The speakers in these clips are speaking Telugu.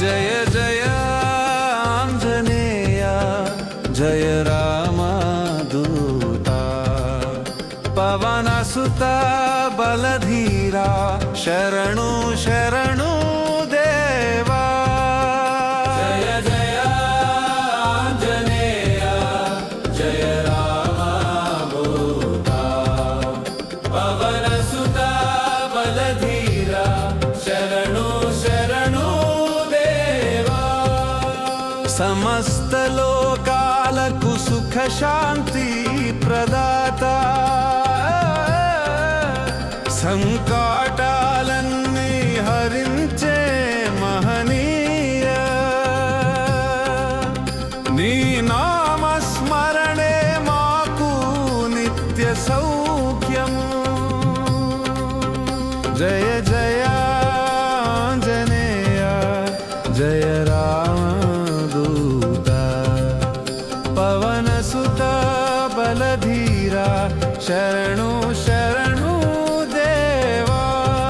జయ జయ ఆంజనేయ జయ రామ దూత పవన సుత బలధీరా శరణు శరణు దేవా జయ జయ ఆంజనేయ జయ రామ దూత పవన సుత బలధీరా శరణు శరణు దేవా సమస్త లోకాలకు సుఖ శాంతి ప్రదాత సంకాటాలన్నీ హరించే మహనీయ నీ నామస్మరణే మాకు నిత్య సౌఖ్యము జయ జయ ఆంజనేయ జయ రామదూత పవన సుత బలధీరా శరణు శరణు దేవా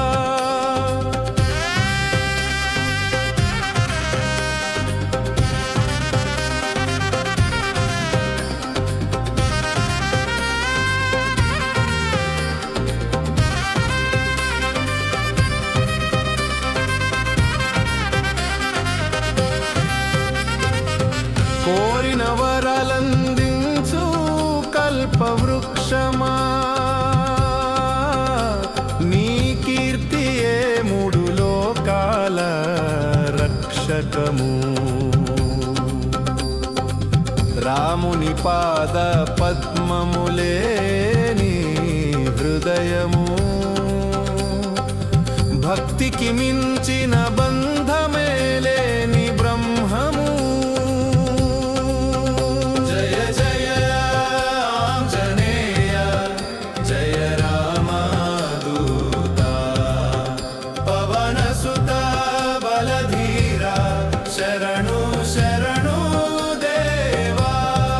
కోరిన వరలందించు కల్పవృక్షమా నీ కీర్తియే మూడు లోకాల రక్షకము రాముని పాద పద్మములే నీ హృదయము భక్తికి మించిన బంధమే లేని బ్రహ్మము జయ జయ ఆంజనేయ జయ రామ దూత పవన సుత బలధీరా శరణు శరణు దేవా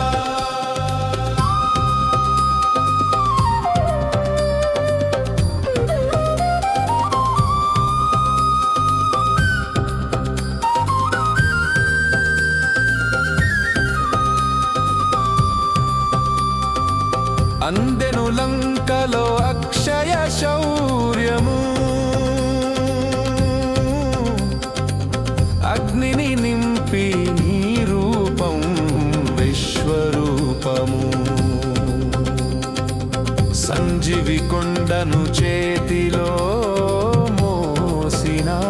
అందెను లంకలో అక్షయ శౌర్యము అగ్నిని నింపి నీ రూపం విశ్వరూపము సంజీవి కొండను చేతిలో మోసినా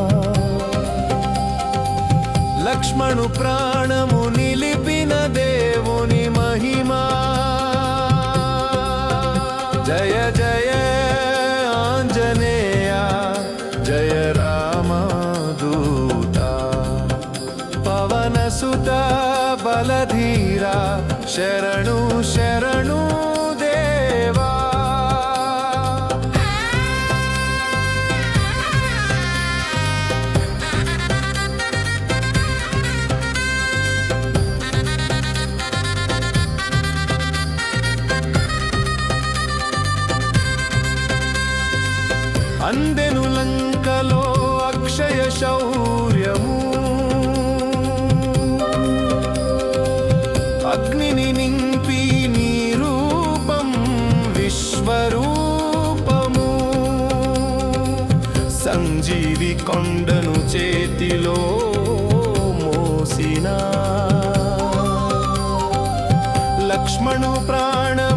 లక్ష్మణు ప్రాణము నిలిపిన దేవుని మహిమా జయ జయ ఆంజనేయ జయ రామ దూత పవన సుత బలధీరా శరణు శరణు దేవా అందెను లంకలో అక్షయ శౌర్యము అగ్నిని నింపి నీ రూపం విశ్వరూపము సంజీవి కొండను చేతిలో మోసినా లక్ష్మణు ప్రాణం